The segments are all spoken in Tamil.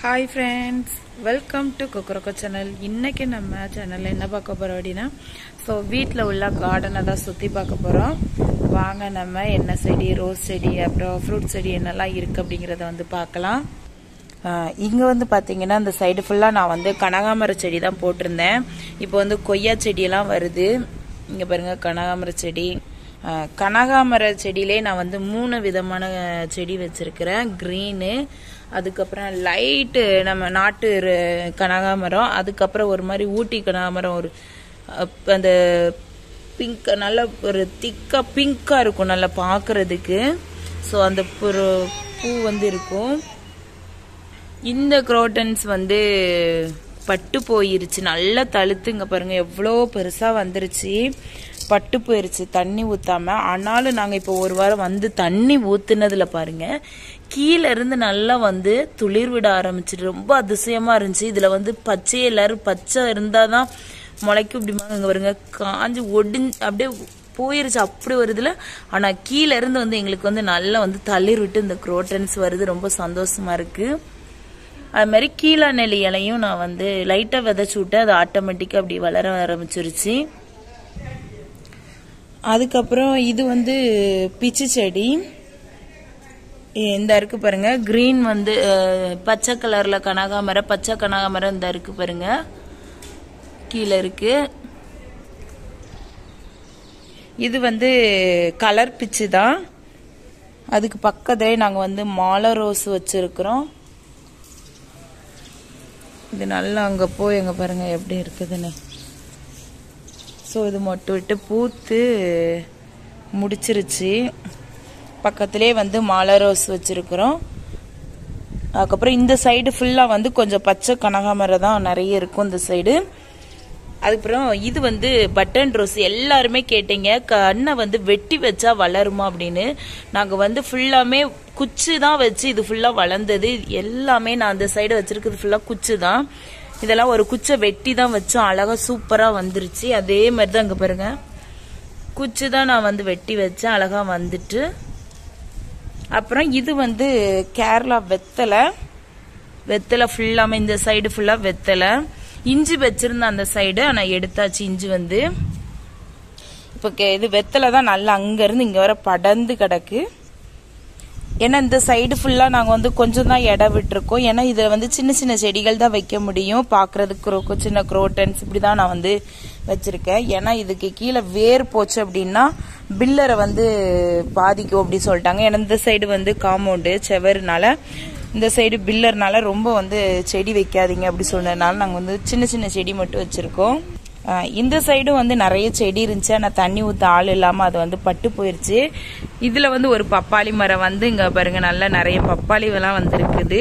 hi friends welcome to Kokkarakko channel இன்னைக்கு நம்ம சேனலில் என்ன பார்க்க போகிறோம் அப்படின்னா ஸோ வீட்டில் உள்ள கார்டனை தான் சுற்றி பார்க்க போகிறோம் வாங்க நம்ம என்ன செடி ரோஸ் செடி அப்புறம் ஃப்ரூட் செடி என்னெல்லாம் இருக்குது அப்படிங்கிறத வந்து பார்க்கலாம் இங்கே வந்து பார்த்தீங்கன்னா இந்த சைடு ஃபுல்லாக நான் வந்து கனகாமர செடி தான் போட்டிருந்தேன் இப்போ வந்து கொய்யா செடியெல்லாம் வருது இங்கே பாருங்கள் கனகாமர செடி அஹ், கனகாமர செடியிலே நான் வந்து மூணு விதமான செடி வச்சிருக்கிறேன் க்ரீனு அதுக்கப்புறம் லைட்டு நம்ம நாட்டு ர- கனகாமரம் அதுக்கப்புறம் ஒரு மாதிரி ஊட்டி கனகாமரம் ஒரு அப்- அந்த பிங்க் நல்ல ஒரு திக்கா பிங்காக இருக்கும் நல்லா பார்க்கறதுக்கு ஸோ அந்த ஒரு பூ வந்து இருக்கும் இந்த குரோட்டன்ஸ் வந்து பட்டு போயிருச்சு நல்லா தழுத்துங்க பாருங்க எவ்வளோ பெருசா வந்துருச்சு பட்டு போயிருச்சு தண்ணி ஊத்தாம ஆனாலும் நாங்க இப்போ ஒரு வாரம் வந்து தண்ணி ஊத்துனதுல பாருங்க கீழே இருந்து நல்லா வந்து துளிர் விட ஆரம்பிச்சிட்டு ரொம்ப அதிசயமா இருந்துச்சு இதுல வந்து பச்சை எல்லாரும் பச்சை இருந்தாதான் முளைக்கும் இப்படிமாங்க இங்க பாருங்க காஞ்சு ஒடிஞ்சு அப்படியே போயிருச்சு அப்படி வருதுல ஆனா கீழே இருந்து வந்து எங்களுக்கு வந்து நல்லா வந்து தளிர் விட்டு இந்த குரோட்டன்ஸ் வருது ரொம்ப சந்தோஷமா இருக்கு அது மாதிரி கீழா நெல்லி இலையும் நான் வந்து லைட்டாக விதைச்சு விட்டு அது ஆட்டோமேட்டிக்காக அப்படி வளர ஆரம்பிச்சிருச்சு அதுக்கப்புறம் இது வந்து பிச்சு செடி இந்த இருக்கு பாருங்க கிரீன் வந்து அஹ், பச்சை கலர்ல கனகாமரம் பச்சை கனகாமரம் இந்த இருக்கு பாருங்க கீழே இருக்கு இது வந்து கலர் பிச்சு தான் அதுக்கு பக்கத்துலேயே நாங்கள் வந்து மாலை ரோஸ் வச்சிருக்கிறோம் இது நல்லா அங்கே போய் அங்கே பாருங்க எப்படி இருக்குதுன்னு ஸோ இது மொட்டு விட்டு பூத்து முடிச்சிருச்சு பக்கத்திலே வந்து மாலை ரோஸ் வச்சிருக்கிறோம் அதுக்கப்புறம் இந்த சைடு ஃபுல்லாக வந்து கொஞ்சம் பச்சை கனகாமரம் தான் நிறைய இருக்கும் இந்த சைடு அதுக்கப்புறம் இது வந்து பட்டன் ரோஸ் எல்லாருமே கேட்டீங்க கண்ணை வந்து வெட்டி வச்சா வளருமா அப்படின்னு நாங்கள் வந்து ஃபுல்லாமே குச்சி தான் வச்சு இது ஃபுல்லாக வளர்ந்தது எல்லாமே நான் அந்த சைடு வச்சிருக்கிறது ஃபுல்லாக குச்சி தான் இதெல்லாம் ஒரு குச்சை வெட்டி தான் வச்சோம் அழகா சூப்பராக வந்துருச்சு அதே மாதிரி தான் இங்கே பாருங்க குச்சி தான் நான் வந்து வெட்டி வச்சேன் அழகா வந்துட்டு அப்புறம் இது வந்து கேரளா வெத்தலை வெத்தலை ஃபுல்லாமே இந்த சைடு ஃபுல்லா வெத்தலை இஞ்சி வச்சிருந்த அந்த சைடு ஆனா எடுத்தாச்சு இஞ்சி வந்து இப்போ கே- இது வெத்தலை தான் நல்லா அங்க இருந்து இங்க வர படர்ந்து கிடக்கு ஏன்னா இந்த சைடு ஃபுல்லா நாங்க வந்து கொஞ்சம் தான் இடம் விட்டுருக்கோம் ஏன்னா இதுல வந்து சின்ன சின்ன செடிகள் தான் வைக்க முடியும் பாக்குறதுக்கு ரொ- சின்ன குரோட்டன்ஸ் இப்படிதான் நான் வந்து வச்சிருக்கேன் ஏன்னா இதுக்கு கீழே வேர் போச்சு அப்படின்னா பில்லரை வந்து பாதிக்கும் அப்படி சொல்லிட்டாங்க ஏன்னா இந்த சைடு வந்து காம்பவுண்டு செவருனால இந்த சைடு பில்லர்னால ரொம்ப வந்து செடி வைக்காதீங்க அப்படி சொன்னதுனால நாங்கள் வந்து சின்ன சின்ன செடி மட்டும் வச்சிருக்கோம் ஆஹ் இந்த சைடும் வந்து நிறைய செடி இருந்துச்சு ஆனால் தண்ணி ஊற்ற ஆள் இல்லாமல் அது வந்து பட்டு போயிருச்சு இதில் வந்து ஒரு பப்பாளி மரம் வந்து இங்கே பாருங்க நல்லா நிறைய பப்பாளி எல்லாம் வந்திருக்குது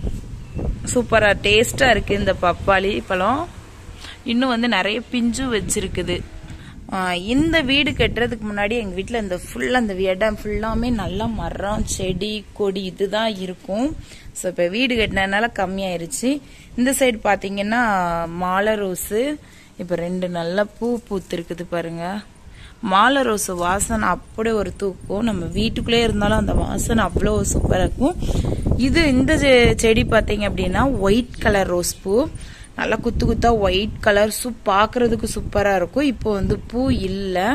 சூப்பராக டேஸ்ட்டாக இருக்குது இந்த பப்பாளி பழம் இன்னும் வந்து நிறைய பிஞ்சு வச்சிருக்குது ஆஹ் இந்த வீடு கட்டுறதுக்கு முன்னாடி எங்கள் வீட்டில் இந்த ஃபுல்லாக இந்த இடம் ஃபுல்லாமே நல்லா மரம் செடி கொடி இதுதான் இருக்கும் ஸோ இப்போ வீடு கட்டினதுனால கம்மியாயிருச்சு இந்த சைடு பார்த்தீங்கன்னா மாலை ரோஸு இப்போ ரெண்டு நல்ல பூ பூத்திருக்குது பாருங்க மாலை ரோஸ் வாசனை அப்படியே ஒரு தூக்கும் நம்ம வீட்டுக்குள்ளே இருந்தாலும் அந்த வாசனை அவ்வளோ சூப்பராக இருக்கும் இது இந்த செ- செடி பார்த்தீங்க அப்படின்னா ஒயிட் கலர் ரோஸ் பூ நல்லா குத்து குத்தா ஒயிட் கலர் சூப் பார்க்கறதுக்கு சூப்பராக இருக்கும் இப்போ வந்து பூ இல்லை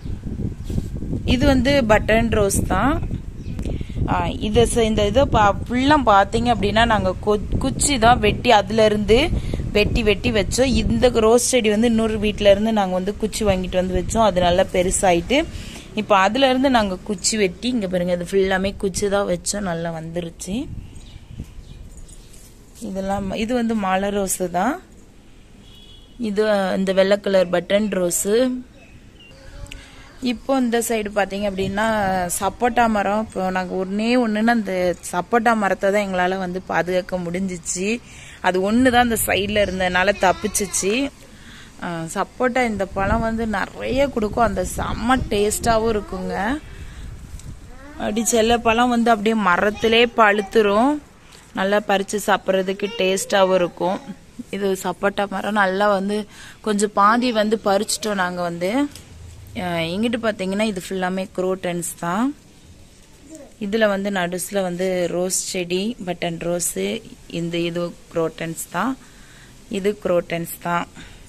இது வந்து பட்டன் ரோஸ் தான் ஆ, இது ச- இந்த இதை பா ஃபுல்லாக பார்த்தீங்க அப்படின்னா நாங்கள் குச்சி தான் வெட்டி அதுல இருந்து வெட்டி வெட்டி வச்சோம் இந்த ரோஸ் செடி வந்து இன்னொரு வீட்ல இருந்து நாங்கள் வந்து குச்சி வாங்கிட்டு வந்து வச்சோம் அது நல்லா பெருசாயிட்டு இப்போ அதுல இருந்து நாங்கள் குச்சி வெட்டி இங்கே பாருங்க இது ஃபுல்லாமே குச்சி தான் வச்சோம் நல்லா வந்துருச்சு இதெல்லாம் இது வந்து மாலை ரோஸு தான் இது இந்த வெள்ளை கலர் பட்டன் ரோஸு இப்போ இந்த சைடு பார்த்தீங்க அப்படின்னா சப்போட்டா மரம் இப்போ நாங்கள் ஒன்றே ஒன்றுன்னு அந்த சப்போட்டா மரத்தை தான் எங்களால் வந்து பாதுகாக்க முடிஞ்சிச்சு அது ஒன்று தான் அந்த சைடில் இருந்ததுனால தப்பிச்சிச்சு அஹ் சப்போட்டா இந்த பழம் வந்து நிறைய கொடுக்கும் அந்த செம்ம டேஸ்டாகவும் இருக்குங்க அப்படி சில பழம் வந்து அப்படியே மரத்திலே பழுத்துரும் நல்லா பறித்து சாப்பிட்றதுக்கு டேஸ்டாகவும் இருக்கும் இது சப்போட்டா மரம் நல்லா வந்து கொஞ்சம் பாதி வந்து பறிச்சிட்டோம் நாங்கள் வந்து அஹ் இங்கிட்டு பார்த்தீங்கன்னா இது ஃபுல்லாமே குரோட்டன்ஸ் தான் இதில் வந்து நடுஸில் வந்து ரோஸ் செடி பட்டன் ரோஸு இந்த இது குரோட்டன்ஸ் தான் இது குரோட்டன்ஸ் தான்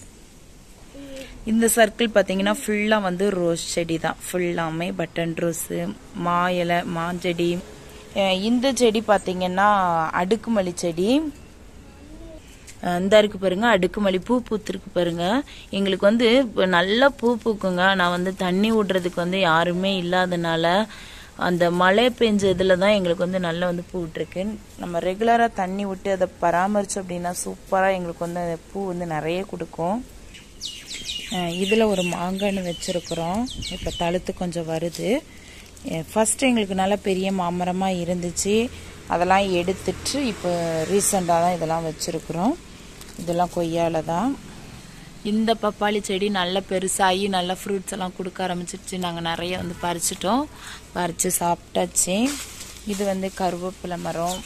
இந்த சர்க்கிள் பார்த்தீங்கன்னா ஃபுல்லாக வந்து ரோஸ் செடி தான் ஃபுல்லாமே பட்டன் ரோஸு மா இலை மாஞ்செடி அஹ் இந்த செடி பார்த்தீங்கன்னா அடுக்குமல்லி செடி அஹ் இந்த இருக்கு பாருங்க அடுக்குமல்லி பூ பூத்திருக்கு பாருங்க எங்களுக்கு வந்து இப்ப நல்லா பூ பூக்குங்க நான் வந்து தண்ணி விடுறதுக்கு வந்து யாருமே இல்லாதனால அந்த மழை பெஞ்சதுல தான் எங்களுக்கு வந்து நல்லா வந்து பூ விட்டுருக்கு நம்ம ரெகுலராக தண்ணி விட்டு அதை பராமரிச்சோம் அப்படின்னா சூப்பராக எங்களுக்கு வந்து அந்த பூ வந்து நிறைய கொடுக்கும் இதில் ஒரு மாங்கன்று வச்சுருக்குறோம் இப்போ தழுத்து கொஞ்சம் வருது ஃபஸ்ட்டு எங்களுக்கு நல்ல பெரிய மாமரமாக இருந்துச்சு அதெல்லாம் எடுத்துட்டு இப்போ ரீசெண்டாக தான் இதெல்லாம் வச்சுருக்குறோம் இதெல்லாம் கொய்யால தான் இந்த பப்பாளி செடி நல்ல பெருசாகி நல்ல ஃப்ரூட்ஸ் எல்லாம் கொடுக்க ஆரம்பிச்சிருச்சு நாங்கள் நிறைய வந்து பறிச்சிட்டோம் பறித்து சாப்பிட்டாச்சு இது வந்து கருவேப்பிலை மரம்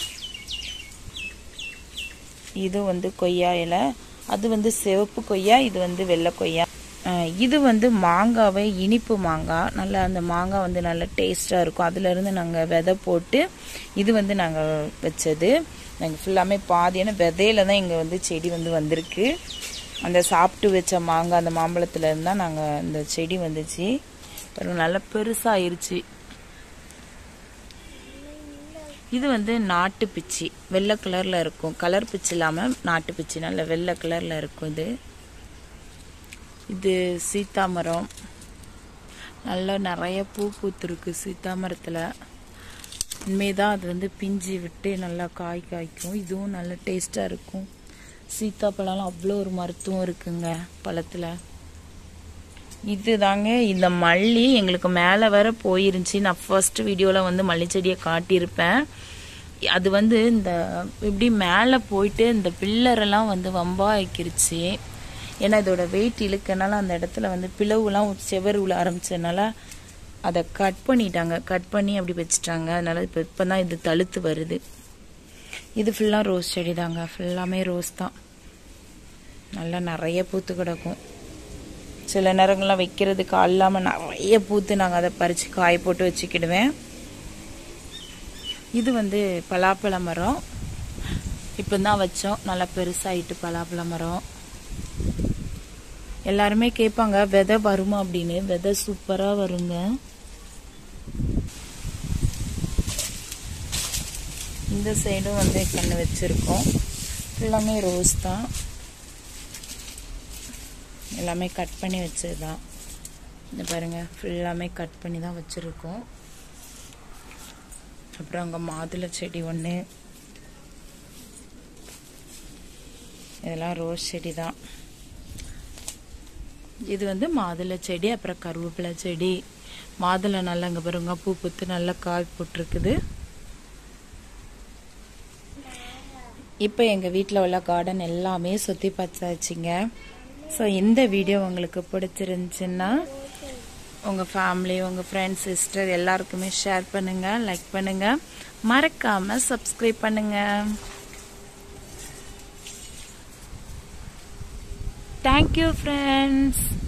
இது வந்து கொய்யா இலை அது வந்து சிவப்பு கொய்யா இது வந்து வெள்ளை கொய்யா அஹ் இது வந்து மாங்காவை இனிப்பு மாங்காய் நல்லா அந்த மாங்காய் வந்து நல்ல டேஸ்ட்டாக இருக்கும் அதுலேருந்து நாங்கள் விதை போட்டு இது வந்து நாங்கள் வச்சது நாங்கள் ஃபுல்லாமே பாதி ஏன்னா விதையில தான் இங்கே வந்து செடி வந்து வந்திருக்கு அந்த சாப்பிட்டு வச்ச மாங்காய் அந்த மாம்பழத்துல இருந்து தான் நாங்கள் இந்த செடி வந்துச்சு பாருங்க நல்லா பெருசாயிருச்சு இது வந்து நாட்டு பிச்சி வெள்ளை கலரில் இருக்கும் கலர் பிச்சு இல்லாமல் நாட்டு பிச்சி நல்ல வெள்ளை கலரில் இருக்கும் இது இது சீத்தாமரம் நல்லா நிறைய பூ பூத்துருக்கு சீத்தாமரத்தில் உண்மைதான் அது வந்து பிஞ்சு விட்டு நல்லா காய் காய்க்கும் இதுவும் நல்ல டேஸ்ட்டாக இருக்கும் சீத்தாப்பழம்லாம் அவ்வளோ ஒரு மருத்துவம் இருக்குங்க பழத்தில் இது தாங்க இந்த மல்லி எங்களுக்கு மேலே வர போயிருந்துச்சு நான் ஃபர்ஸ்ட் வீடியோவில் வந்து மல்லி செடியை காட்டியிருப்பேன் அது வந்து இந்த இப்படி மேலே போயிட்டு இந்த பில்லரெல்லாம் வந்து வம்பா ஆக்கிருச்சு ஏன்னா இதோட வெயிட் இழுக்கனால அந்த இடத்துல வந்து பிளவுலாம் செவர் உள்ள ஆரம்பிச்சதுனால அதை கட் பண்ணிட்டாங்க கட் பண்ணி அப்படி வச்சுட்டாங்க அதனால இப்போ இப்போ தான் இது தழுத்து வருது இது ஃபுல்லாக ரோஸ் செடி தாங்க ஃபுல்லாமே ரோஸ் தான் நல்லா நிறைய பூத்து கிடக்கும் சில நேரங்கள்லாம் வைக்கிறதுக்கு இல்லாமல் நிறைய பூத்து நாங்கள் அதை பறித்து காய போட்டு வச்சுக்கிடுவேன் இது வந்து பலாப்பழ மரம் இப்போ தான் வச்சோம் நல்லா பெருசாயிட்டு பலாப்பழ மரம் எல்லாருமே கேட்பாங்க விதை வருமா அப்படின்னு விதை சூப்பராக வருங்க இந்த சைடும் வந்து கண்ணு வச்சுருக்கோம் எல்லாமே ரோஸ் தான் எல்லாமே கட் பண்ணி வச்சது தான் இந்த பாருங்க ஃபுல்லாமே கட் பண்ணி தான் வச்சுருக்கோம் அப்புறம் அங்கே மாதுளை செடி ஒன்று இதெல்லாம் ரோஸ் செடி தான் இது வந்து மாதுளை செடி அப்புறம் கருவேப்பிலை செடி மாதுளை நல்லா அங்கே பாருங்க பூ பூத்து நல்லா காய் போட்டிருக்குது இப்போ எங்கள் வீட்டில் உள்ள கார்டன் எல்லாமே சுற்றி பார்த்தாச்சுங்க ஸோ இந்த வீடியோ உங்களுக்கு பிடிச்சிருந்துச்சுன்னா உங்கள் ஃபேமிலி உங்கள் ஃப்ரெண்ட்ஸ் சிஸ்டர் எல்லாருக்குமே ஷேர் பண்ணுங்கள் லைக் பண்ணுங்கள் மறக்காமல் சப்ஸ்கிரைப் பண்ணுங்கள் தேங்க்யூ ஃப்ரெண்ட்ஸ்